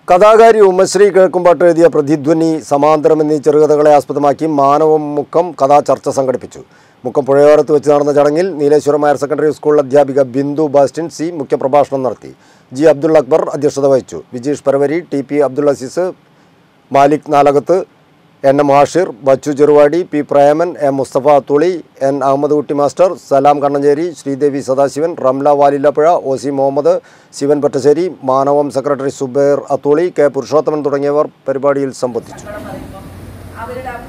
കഥാകാരി ഉമ്മശ്രീ കിഴക്കുംപാട്ട് എഴുതിയ പ്രതിധ്വനി സമാന്തരം എന്നീ ചെറുകഥകളെ ആസ്പദമാക്കി മാനവം മുക്കം കഥാ ചർച്ച സംഘടിപ്പിച്ചു മുക്കം പുഴയോരത്ത് വെച്ച് നടന്ന ചടങ്ങിൽ നീലേശ്വരം ഹയർ സെക്കൻഡറി സ്കൂൾ അധ്യാപിക ബിന്ദു ബാസ്റ്റിൻ സി മുഖ്യപ്രഭാഷണം നടത്തി ജി അബ്ദുൾ അക്ബർ അധ്യക്ഷത വഹിച്ചു Vijeesh Paravari T P Abdul Azeez Malik Nalakath N M Hashir Bachu Cheruvadi P Preman M Musthafa Athuli N Ahammed Kutty master Salam Kannancheri Sreedevi Sadasivan Ramla Valillapuzha O C Muhammed Sivan Pattassery Manavam secretary Subair Athuli K Purushothaman തുടങ്ങിയവർ പരിപാടിയിൽ സംബന്ധിച്ചു കച്ചവടം പറയുമ്പോൾ അവരുടെ ആ